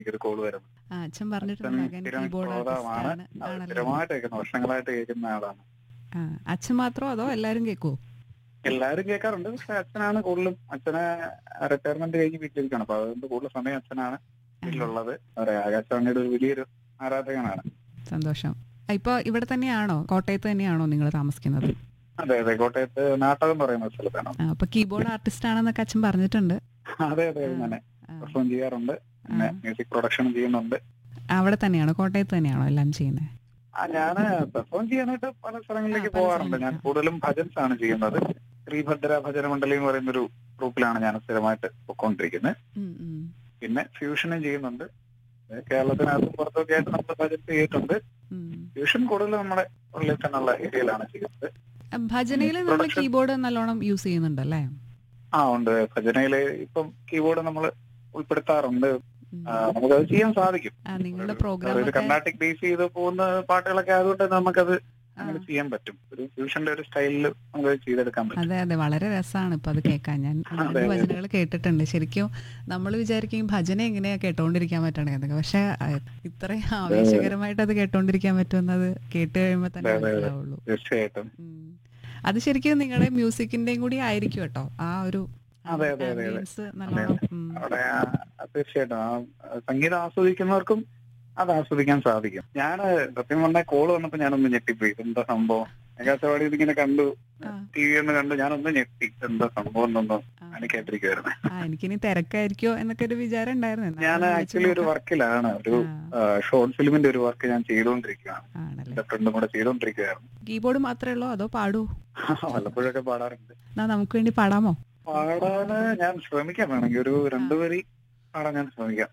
എനിക്കൊരു കോൾ വരുന്നത് ആ അച്ഛൻ പറഞ്ഞിട്ടുണ്ട് അച്ഛൻ മകൻ സ്ഥിരം കീബോർഡ് ശ്രോതാവാണ് ആർട്ടിസ്റ്റ് അത് ആണല്ലോ സ്ഥിരമായിട്ട് കേൾക്കുന്ന വർഷങ്ങളായിട്ട് കേൾക്കുന്ന ആളാണ് ആ അച്ഛൻ മാത്രമോ അതോ എല്ലാരും കേൾക്കുവോ എല്ലാവരും കേൾക്കാറുണ്ട് പക്ഷെ അച്ഛനാണ് കൂടുതലും അച്ഛനെ റിട്ടയർമെന്റ് കഴിഞ്ഞ് വീട്ടിലിരിക്കണം അപ്പൊ അതുകൊണ്ട് കൂടുതൽ സമയം അച്ഛനാണ് വീട്ടിലുള്ളത് അവരെ ആകാശവാണിയുടെ ഒരു വലിയൊരു ആരാധകനാണ് സന്തോഷം ആ, ഇപ്പൊ ഇവിടെ തന്നെയാണോ കോട്ടയത്ത് തന്നെയാണോ നിങ്ങൾ താമസിക്കുന്നത് അതെ അതെ കോട്ടയത്ത് നാട്ടകം എന്ന് പറയുന്ന സ്ഥലത്താണ് ആ, അപ്പൊ കീബോർഡ് ആർട്ടിസ്റ്റ് ആണെന്നൊക്കെ അച്ഛൻ പറഞ്ഞിട്ടുണ്ട് അതെ അതെ ആ, അങ്ങനെ ആ. പെർഫോം ചെയ്യാറുണ്ട് പിന്നെ ആ. മ്യൂസിക് പ്രൊഡക്ഷനും ചെയ്യുന്നുണ്ട് അവിടെ തന്നെയാണോ കോട്ടയത്ത് തന്നെയാണോ എല്ലാം ചെയ്യുന്നത് ആ ഞാന് പെർഫോം ചെയ്യാനായിട്ട് പല സ്ഥലങ്ങളിലേക്ക് ആ, പല പോകാറുണ്ട് ഞാൻ സ്ഥലങ്ങളിലേക്ക്. കൂടുതലും ഭജൻസ് ആണ് ചെയ്യുന്നത് ശ്രീഭദ്ര ഭജന മണ്ഡലി എന്ന് പറയുന്ന ഒരു ഗ്രൂപ്പിലാണ് ഞാൻ സ്ഥിരമായിട്ട് പൊക്കോണ്ടിരിക്കുന്നത് പിന്നെ ഫ്യൂഷനും ചെയ്യുന്നുണ്ട് ഏഹ് കേരളത്തിനകത്തും പുറത്തൊക്കെ ആയിട്ട് നമ്മൾ ഭജൻസ് ചെയ്തിട്ടുണ്ട് ഫ്യൂഷൻ കൂടുതൽ നമ്മുടെ ഉള്ളിൽ തന്നെയുള്ള ഏരിയയിലാണ് ചെയ്യുന്നത് ഭജനയിൽ നമ്മൾ Production. കീബോർഡ് നല്ലോണം യൂസ് ചെയ്യുന്നുണ്ടല്ലേ ആ ഉണ്ട് ഭജനയില് ഇപ്പം കീബോർഡ് നമ്മൾ ഉൾപ്പെടുത്താറുണ്ട് ഉം. ആ, നമുക്കത് ചെയ്യാൻ സാധിക്കും ആ, നിങ്ങളുടെ ഒരു- പ്രോഗ്രാം ഒരു കർണാട്ടിക് ബേസ് ചെയ്ത് പോകുന്ന പാട്ടുകളൊക്കെ ആയതുകൊണ്ട് നമുക്കത് അങ്ങനെ ആ. ചെയ്യാൻ പറ്റും ഒരു ഫ്യൂഷന്റെ ഒരു സ്റ്റൈലിൽ നമുക്ക് ചെയ്തെടുക്കാൻ പറ്റും അതെ അതെ വളരെ രസമാണ് ഇപ്പൊ അത് കേൾക്കാൻ ഞാൻ അതെ, ഒരുപാട് അതെ. ഭജനകൾ കേട്ടിട്ടുണ്ട് ശരിക്കും നമ്മൾ വിചാരിക്കും ഈ ഭജന എങ്ങനെയാ കേട്ടോണ്ടിരിക്കാൻ പറ്റണേ എന്നൊക്കെ പക്ഷെ അഹ് ഇത്രയും ആവേശകരമായിട്ട് അത് കേട്ടോണ്ടിരിക്കാൻ പറ്റുമെന്നത് കേട്ട് കഴിയുമ്പോൾ തന്നെ അതെ, അതെ, അതെ. മനസ്സിലാവുള്ളൂ തീർച്ചയായിട്ടും ഉം. അത് ശരിക്കും നിങ്ങളുടെ മ്യൂസിക്കിന്റെയും കൂടി ആയിരിക്കും കേട്ടോ ആ ഒരു അതെ, അതെ, അതെ, അതെ. ambience നല്ലോണം ഉം. അവിടെ ആ- തീർച്ചയായിട്ടും ആ സംഗീതം ആസ്വദിക്കുന്നവർക്കും അത് ആസ്വദിക്കാൻ സാധിക്കും ഞാൻ സത്യം പറഞ്ഞ കോള് വന്നപ്പോ ഞാനൊന്ന് ഞെട്ടിപ്പോയി എന്താ സംഭവം ആകാശവാണി ഇങ്ങനെ കണ്ടു ആ, ടി വി ഒന്ന് കണ്ടു ഞാനൊന്ന് ഞെട്ടി എന്താ സംഭവം എന്നൊന്നും ആ. ഞാൻ കേട്ടിരിക്കുവായിരുന്നു ആ എനിക്കിനി തിരക്കായിരിക്കോ എന്നൊക്കെ ഒരു വിചാരം ഉണ്ടായിരുന്നു എന്നാലും ഞാൻ ഒന്ന് ആക്ച്വലി ഒരു വിളിച്ച് വർക്കിലാണ് ഒരു ആ, ഷോർട്ട് ഫിലിമിന്റെ ഒരു വർക്ക് ഞാൻ ചെയ്തുകൊണ്ടിരിക്കുകയാണ് ആണല്ലേ എന്റെ ഫ്രണ്ടും കൂടെ ചെയ്തുകൊണ്ടിരിക്കുകയായിരുന്നു കീബോർഡ് മാത്രമേ ഉള്ളൂ അതോ പാടൂ വല്ലപ്പോഴൊക്കെ പാടാറുണ്ട് എന്നാ നമുക്ക് വേണ്ടി പാടാമോ പാടാന് ഞാൻ ശ്രമിക്കാം വേണമെങ്കിൽ ഒരു രണ്ടു വരി പാടാൻ ഞാൻ ശ്രമിക്കാം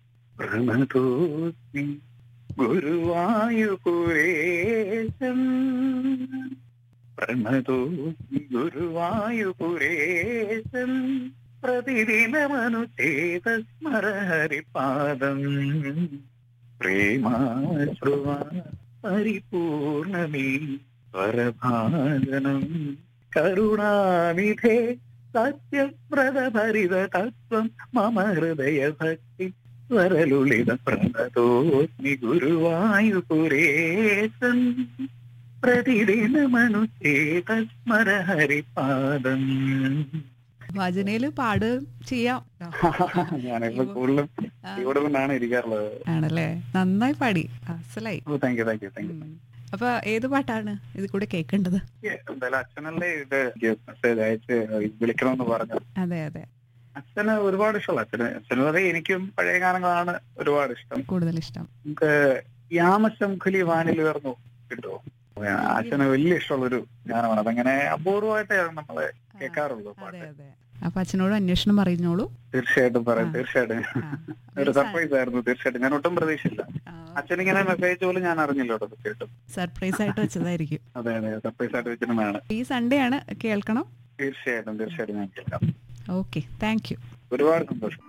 പ്രണതോസ്മി ഗുരുവായൂപുരേശം പ്രണതോസ്മി ഗുരുവായൂപുരേശം പ്രതിദിനമനുചേത സ്മരഹരിപാദം പ്രേമാശ്രുവ പരിപൂർണമീ പരഭാജനം കരുണാനിധേ സത്യപ്രദഭരിത തത്വം മമ ഹൃദയ ഭക്തി സ്വരലുളിത പ്രണതോസ്മി ഗുരുവായൂപുരേശം പ്രതിദിനമനുചേത സ്മര ഹരിപാദം ഭജനയില് പാട് ചെയ്യാം ഞാനിപ്പോ കൂടുതലും ആ, ഇവിടെ കൊണ്ടാണ് ഇരിക്കാറുള്ളത് ആണല്ലേ നന്നായി പാടി അസലായി ഓ thank you thank you thank you ഉം. അപ്പൊ ഏത് പാട്ടാണ് ഇത് കൂടെ കേൾക്കേണ്ടത് എന്തായാലും അച്ഛനല്ലേ ഇത് മെസ്സേജ് അയച്ച് വിളിക്കണമെന്ന് പറഞ്ഞു അതെ അതെ അച്ഛന് ഒരുപാട് ഇഷ്ടമുള്ള അച്ഛന് അച്ഛനും അതെ എനിക്കും പഴയ ഗാനങ്ങളാണ് ഒരുപാട് ഇഷ്ടം കൂടുതൽ ഇഷ്ടം നമുക്ക് യാമശംഖുലി വാനിൽ ഉയർന്നു കിട്ടുമോ അച്ഛന് വലിയ ഇഷ്ടമുള്ള ഒരു ഗാനമാണ് അതങ്ങനെ അപൂർവമായിട്ടേ നമ്മള് കേൾക്കാറുള്ളൂ അതെ പാട്ട് അതെ അപ്പൊ അച്ഛനോട് അന്വേഷണം അറിഞ്ഞോളൂ തീർച്ചയായിട്ടും പറയാം ആ. തീർച്ചയായിട്ടും ആ. ഒരു സർപ്രൈസ് ആയിരുന്നു തീർച്ചയായിട്ടും ഞാൻ ഒട്ടും പ്രതീക്ഷയില്ല ആ, അച്ഛനിങ്ങനെ മെസ്സേജ് പോലും ഞാൻ അറിഞ്ഞില്ല കേട്ടോ തീർച്ചയായിട്ടും സർപ്രൈസ് ആയിട്ട് വെച്ചതായിരിക്കും അതെ അതെ സർപ്രൈസ് ആയിട്ട് വെച്ചിരുന്നതാണ് ഈ സൺഡേ ആണ് കേൾക്കണം തീർച്ചയായിട്ടും തീർച്ചയായിട്ടും ഞാൻ കേൾക്കാം ഓക്കെ താങ്ക് യു ഒരുപാട് സന്തോഷം